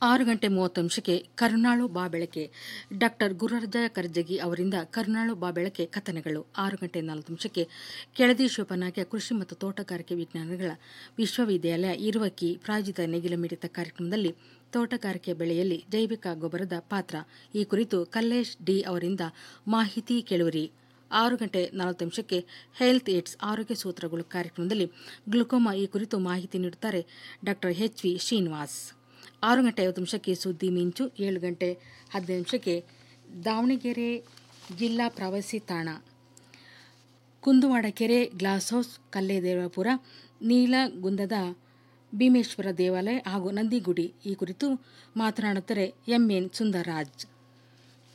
ಆರು ಗಂಟೆ ಮೂವತ್ತು ನಿಮಿಷಕ್ಕೆ ಕರುನಾಳು ಬಾ ಬೆಳಕೆ ಡಾಕ್ಟರ್ ಗುರುರಾಜ ಕರ್ಜಗಿ ಅವರಿಂದ ಕರುನಾಳು ಬಾ ಬೆಳಕೆ ಕಥನಗಳು ಆರು ಗಂಟೆ ನಾಲ್ಕು ನಿಮಿಷಕ್ಕೆ ಕೆಳದಿ ಶಿವಪನಾಗ್ಯ ಕೃಷಿ ಮತ್ತು ತೋಟಗಾರಿಕೆ ವಿಜ್ಞಾನಗಳ ವಿಶ್ವವಿದ್ಯಾಲಯ ಇರುವಕ್ಕಿ ಪ್ರಾಯೋಜಿತ ನೇಗಿಲ ಮಿಡಿತ ಕಾರ್ಯಕ್ರಮದಲ್ಲಿ ತೋಟಗಾರಿಕೆ ಬೆಳೆಯಲ್ಲಿ ಜೈವಿಕ ಗೊಬ್ಬರದ ಪಾತ್ರ ಈ ಕುರಿತು ಕಲ್ಲೇಶ್ ಡಿ ಅವರಿಂದ ಮಾಹಿತಿ ಕೇಳುವಿರಿ ಆರು ಗಂಟೆ ನಲವತ್ತು ನಿಮಿಷಕ್ಕೆ ಹೆಲ್ತ್ ಏಡ್ಸ್ ಆರೋಗ್ಯ ಸೂತ್ರಗಳು ಕಾರ್ಯಕ್ರಮದಲ್ಲಿ ಗ್ಲುಕೋಮಾ ಈ ಕುರಿತು ಮಾಹಿತಿ ನೀಡುತ್ತಾರೆ ಡಾಕ್ಟರ್ ಎಚ್ ವಿ ಶ್ರೀನಿವಾಸ್ ಆರು ಗಂಟೆ ಐವತ್ತು ನಿಮಿಷಕ್ಕೆ ಸುದ್ದಿ ಮಿಂಚು ಏಳು ಗಂಟೆ ಹದಿನೈದು ನಿಮಿಷಕ್ಕೆ ದಾವಣಗೆರೆ ಜಿಲ್ಲಾ ಪ್ರವಾಸಿ ತಾಣ ಕುಂದುವಾಡ ಕೆರೆ ಗ್ಲಾಸ್ ಹೌಸ್ ಕಲ್ಲೇದೇವಪುರ ನೀಲಗುಂದದ ಭೀಮೇಶ್ವರ ದೇವಾಲಯ ಹಾಗೂ ನಂದಿಗುಡಿ ಈ ಕುರಿತು ಮಾತನಾಡುತ್ತಾರೆ ಎಂಎನ್ ಸುಂದರರಾಜ್